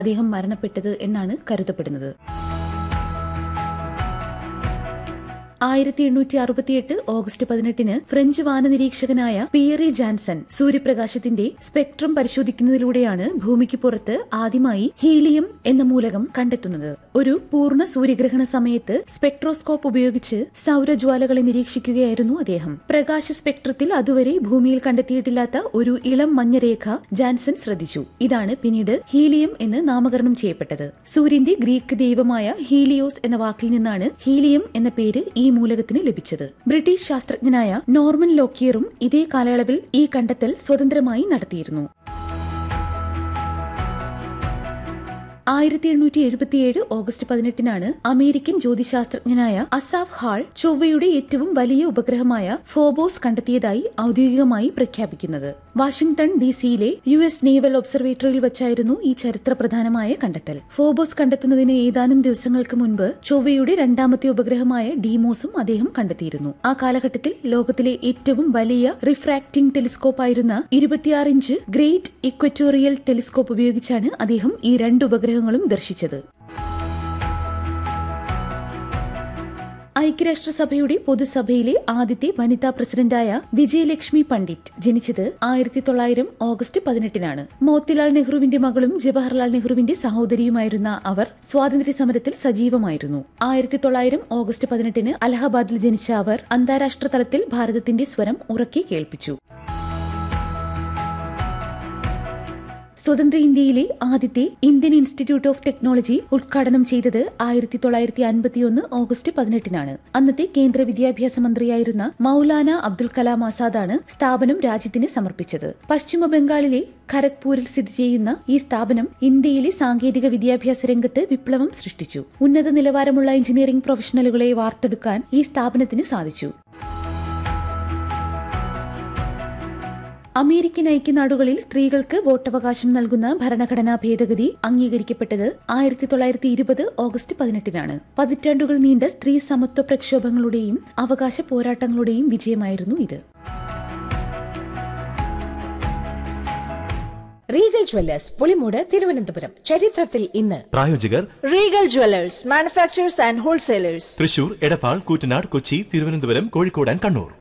അദ്ദേഹം മരണപ്പെട്ടത് എന്നാണ് കരുതപ്പെടുന്നത് ആയിരത്തി എണ്ണൂറ്റി അറുപത്തിയെട്ട് ഓഗസ്റ്റ് പതിനെട്ടിന് ഫ്രഞ്ച് വാനനിരീക്ഷകനായ പിയറി ജാൻസൺ സൂര്യപ്രകാശത്തിന്റെ സ്പെക്ട്രം പരിശോധിക്കുന്നതിലൂടെയാണ് ഭൂമിക്ക് പുറത്ത് ആദ്യമായി ഹീലിയം എന്ന മൂലകം കണ്ടെത്തുന്നത് ഒരു പൂർണ്ണ സൂര്യഗ്രഹണ സമയത്ത് സ്പെക്ട്രോസ്കോപ്പ് ഉപയോഗിച്ച് സൗരജ്വാലകളെ നിരീക്ഷിക്കുകയായിരുന്നു അദ്ദേഹം പ്രകാശ സ്പെക്ട്രത്തിൽ അതുവരെ ഭൂമിയിൽ കണ്ടെത്തിയിട്ടില്ലാത്ത ഒരു ഇളം മഞ്ഞരേഖ ജാൻസൺ ശ്രദ്ധിച്ചു ഇതാണ് പിന്നീട് ഹീലിയം എന്ന് നാമകരണം ചെയ്യപ്പെട്ടത് സൂര്യന്റെ ഗ്രീക്ക് ദൈവമായ ഹീലിയോസ് എന്ന വാക്കിൽ നിന്നാണ് ഹീലിയം എന്ന പേര് ഈ മൂലകത്തിന് ലഭിച്ചത് ബ്രിട്ടീഷ് ശാസ്ത്രജ്ഞനായ നോർമൻ ലോക്കിയറും ഇതേ കാലയളവിൽ ഈ കണ്ടെത്തൽ സ്വതന്ത്രമായി നടത്തിയിരുന്നു ആയിരത്തി എണ്ണൂറ്റി എഴുപത്തിയേഴ് ഓഗസ്റ്റ് പതിനെട്ടിനാണ് അമേരിക്കൻ ജ്യോതിശാസ്ത്രജ്ഞനായ അസാഫ് ഹാൾ ചൊവ്വയുടെ ഏറ്റവും വലിയ ഉപഗ്രഹമായ ഫോബോസ് കണ്ടെത്തിയതായി ഔദ്യോഗികമായി പ്രഖ്യാപിക്കുന്നത് വാഷിംഗ്ടൺ ഡി സിയിലെ യു എസ് നേവൽ ഒബ്സർവേറ്ററിയിൽ വെച്ചായിരുന്നു ഈ ചരിത്രപ്രധാനമായ കണ്ടെത്തൽ ഫോബോസ് കണ്ടെത്തുന്നതിന് ഏതാനും ദിവസങ്ങൾക്ക് മുൻപ് ചൊവ്വയുടെ രണ്ടാമത്തെ ഉപഗ്രഹമായ ഡീമോസും അദ്ദേഹം കണ്ടെത്തിയിരുന്നു ആ കാലഘട്ടത്തിൽ ലോകത്തിലെ ഏറ്റവും വലിയ റിഫ്രാക്ടിംഗ് ടെലിസ്കോപ്പായിരുന്ന ഇരുപത്തിയാറ് ഇഞ്ച് ഗ്രേറ്റ് ഇക്വറ്റോറിയൽ ടെലിസ്കോപ്പ് ഉപയോഗിച്ചാണ് അദ്ദേഹം ഈ രണ്ട് ഉപഗ്രഹങ്ങളും ദർശിച്ചത് ഐക്യരാഷ്ട്രസഭയുടെ പൊതുസഭയിലെ ആദ്യത്തെ വനിതാ പ്രസിഡന്റായ വിജയലക്ഷ്മി പണ്ഡിറ്റ് ജനിച്ചത് ആയിരത്തി തൊള്ളായിരം ഓഗസ്റ്റ് പതിനെട്ടിനാണ് മോത്തിലാൽ നെഹ്റുവിന്റെ മകളും ജവഹർലാൽ നെഹ്റുവിന്റെ സഹോദരിയുമായിരുന്ന അവർ സ്വാതന്ത്ര്യ സമരത്തിൽ സജീവമായിരുന്നു ആയിരത്തി തൊള്ളായിരം ഓഗസ്റ്റ് പതിനെട്ടിന് അലഹബാദിൽ ജനിച്ച അവർ അന്താരാഷ്ട്ര തലത്തിൽ ഭാരതത്തിന്റെ സ്വരം ഉറക്കെ കേൾപ്പിച്ചു സ്വതന്ത്ര ഇന്ത്യയിലെ ആദ്യത്തെ ഇന്ത്യൻ ഇൻസ്റ്റിറ്റ്യൂട്ട് ഓഫ് ടെക്നോളജി ഉദ്ഘാടനം ചെയ്തത് ആയിരത്തി തൊള്ളായിരത്തി അൻപത്തിയൊന്ന് ഓഗസ്റ്റ് പതിനെട്ടിനാണ് അന്നത്തെ കേന്ദ്ര വിദ്യാഭ്യാസ മന്ത്രിയായിരുന്ന മൌലാന അബ്ദുൽ കലാം ആസാദാണ് സ്ഥാപനം രാജ്യത്തിന് സമർപ്പിച്ചത് പശ്ചിമ ബംഗാളിലെ ഖരഗ്പൂരിൽ സ്ഥിതി ചെയ്യുന്ന ഈ സ്ഥാപനം ഇന്ത്യയിലെ സാങ്കേതിക വിദ്യാഭ്യാസ രംഗത്ത് വിപ്ലവം സൃഷ്ടിച്ചു ഉന്നത നിലവാരമുള്ള എഞ്ചിനീയറിംഗ് പ്രൊഫഷണലുകളെ വാർത്തെടുക്കാൻ ഈ സ്ഥാപനത്തിന് സാധിച്ചു അമേരിക്കൻ ഐക്യനാടുകളിൽ സ്ത്രീകൾക്ക് വോട്ടവകാശം നൽകുന്ന ഭരണഘടനാ ഭേദഗതി അംഗീകരിക്കപ്പെട്ടത് ആയിരത്തി തൊള്ളായിരത്തി ഇരുപത് ഓഗസ്റ്റ് പതിനെട്ടിനാണ് പതിറ്റാണ്ടുകൾ നീണ്ട സ്ത്രീ സമത്വ പ്രക്ഷോഭങ്ങളുടെയും അവകാശ പോരാട്ടങ്ങളുടെയും വിജയമായിരുന്നു ഇത് റീഗൽ ജ്വല്ലേഴ്സ് പുളിമൂട് തിരുവനന്തപുരം ചരിത്രത്തിൽ ഇന്ന് പ്രായോജകർ Regal jewellers manufacturers and wholesalers Thrissur Edappal Koottanad Kochi Thiruvananthapuram Kozhikode and Kannur